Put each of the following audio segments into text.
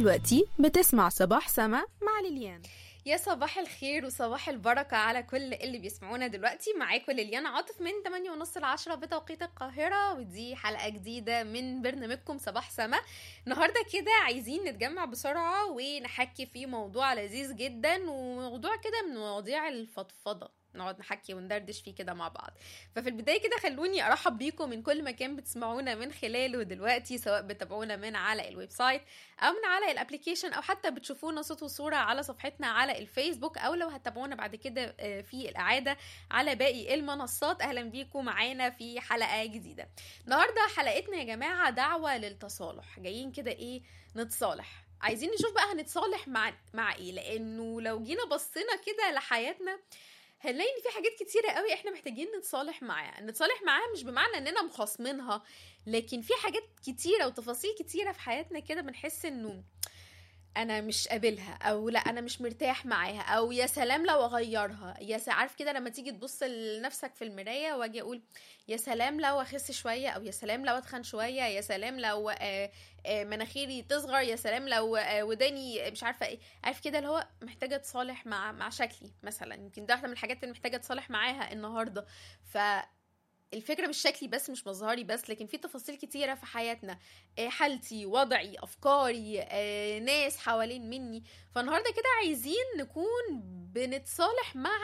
دلوقتي بتسمع صباح سما مع ليليان يا صباح الخير وصباح البركة على كل اللي بيسمعونا دلوقتي معاكم ليليان عاطف من 8 ونص ل 10 بتوقيت القاهرة ودي حلقة جديدة من برنامجكم صباح سما النهاردة كده عايزين نتجمع بسرعة ونحكي في موضوع لذيذ جدا وموضوع كده من مواضيع الفضفضة نقعد نحكي وندردش فيه كده مع بعض ففي البدايه كده خلوني ارحب بيكم من كل مكان بتسمعونا من خلاله دلوقتي سواء بتابعونا من على الويب سايت او من على الابلكيشن او حتى بتشوفونا صوت وصوره على صفحتنا على الفيسبوك او لو هتتابعونا بعد كده في الاعاده على باقي المنصات اهلا بيكم معانا في حلقه جديده النهارده حلقتنا يا جماعه دعوه للتصالح جايين كده ايه نتصالح عايزين نشوف بقى هنتصالح مع مع ايه لانه لو جينا بصينا كده لحياتنا هنلاقي ان في حاجات كتيره قوي احنا محتاجين نتصالح معاها نتصالح معاها مش بمعنى اننا مخاصمينها لكن في حاجات كتيره وتفاصيل كتيره في حياتنا كده بنحس انه انا مش قابلها او لا انا مش مرتاح معاها او يا سلام لو اغيرها يا س... عارف كده لما تيجي تبص لنفسك في المرايه واجي اقول يا سلام لو اخس شويه او يا سلام لو اتخن شويه يا سلام لو آآ آآ مناخيري تصغر يا سلام لو وداني مش عارفه ايه عارف كده اللي هو محتاجه اتصالح مع مع شكلي مثلا يمكن ده واحده من الحاجات اللي محتاجه اتصالح معاها النهارده ف الفكره مش شكلي بس مش مظهري بس لكن في تفاصيل كتيره في حياتنا حالتي وضعي افكاري ناس حوالين مني فالنهارده كده عايزين نكون بنتصالح مع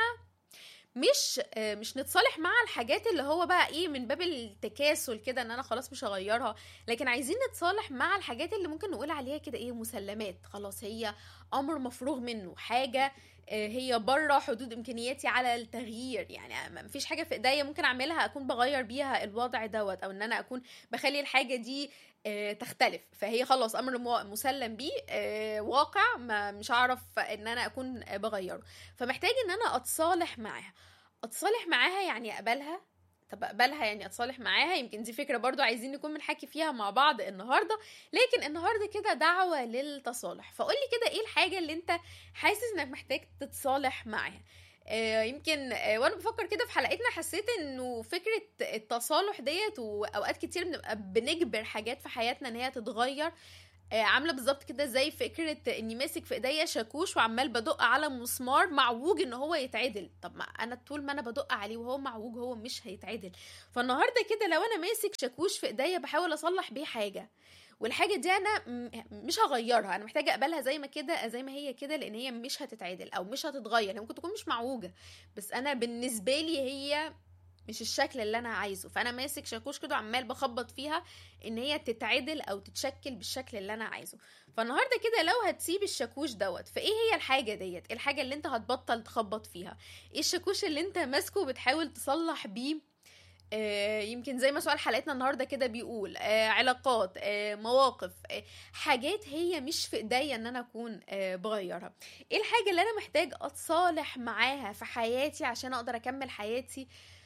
مش مش نتصالح مع الحاجات اللي هو بقى ايه من باب التكاسل كده ان انا خلاص مش هغيرها لكن عايزين نتصالح مع الحاجات اللي ممكن نقول عليها كده ايه مسلمات خلاص هي امر مفروغ منه حاجه هي بره حدود امكانياتي على التغيير يعني مفيش حاجه في ايديا ممكن اعملها اكون بغير بيها الوضع دوت او ان انا اكون بخلي الحاجه دي تختلف فهي خلاص امر مسلم بيه واقع ما مش هعرف ان انا اكون بغيره فمحتاج ان انا اتصالح معاها اتصالح معاها يعني اقبلها طب اقبلها يعني اتصالح معاها يمكن دي فكره برضو عايزين نكون بنحكي فيها مع بعض النهارده لكن النهارده كده دعوه للتصالح فقول لي كده ايه الحاجه اللي انت حاسس انك محتاج تتصالح معاها آه يمكن آه وانا بفكر كده في حلقتنا حسيت انه فكره التصالح ديت واوقات كتير بنبقى بنجبر حاجات في حياتنا ان هي تتغير آه عامله بالظبط كده زي فكره اني ماسك في ايديا شاكوش وعمال بدق على مسمار معوج ان هو يتعدل طب ما انا طول ما انا بدق عليه وهو معوج هو مش هيتعدل فالنهارده كده لو انا ماسك شاكوش في ايديا بحاول اصلح بيه حاجه والحاجه دي انا مش هغيرها انا محتاجه اقبلها زي ما كده زي ما هي كده لان هي مش هتتعدل او مش هتتغير هي ممكن تكون مش معوجه بس انا بالنسبه لي هي مش الشكل اللي انا عايزه فانا ماسك شاكوش كده وعمال بخبط فيها ان هي تتعدل او تتشكل بالشكل اللي انا عايزه فالنهارده كده لو هتسيب الشاكوش دوت فايه هي الحاجه ديت الحاجه اللي انت هتبطل تخبط فيها ايه الشاكوش اللي انت ماسكه بتحاول تصلح بيه آه يمكن زي ما سؤال حلقتنا النهارده كده بيقول آه علاقات آه مواقف آه حاجات هي مش في ايديا ان انا اكون آه بغيرها ايه الحاجه اللي انا محتاج اتصالح معاها في حياتي عشان اقدر اكمل حياتي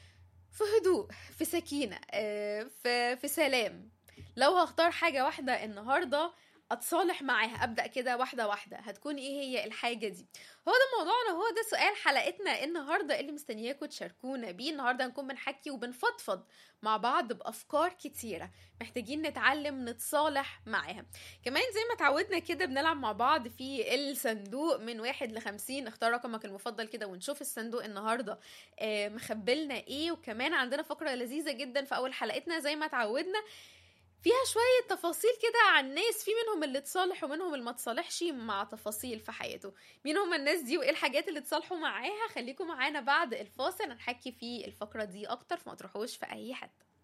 في هدوء في سكينه آه في في سلام لو هختار حاجه واحده النهارده اتصالح معاها ابدا كده واحده واحده هتكون ايه هي الحاجه دي هو ده موضوعنا هو ده سؤال حلقتنا النهارده اللي مستنياكم تشاركونا بيه النهارده هنكون بنحكي وبنفضفض مع بعض بافكار كتيره محتاجين نتعلم نتصالح معاها كمان زي ما اتعودنا كده بنلعب مع بعض في الصندوق من واحد لخمسين اختار رقمك المفضل كده ونشوف الصندوق النهارده آه مخبلنا ايه وكمان عندنا فقره لذيذه جدا في اول حلقتنا زي ما اتعودنا فيها شوية تفاصيل كده عن ناس في منهم اللي تصالح ومنهم اللي ما تصالحش مع تفاصيل في حياته مين هم الناس دي وايه الحاجات اللي تصالحوا معاها خليكم معانا بعد الفاصل هنحكي في الفقرة دي اكتر فما تروحوش في اي حتة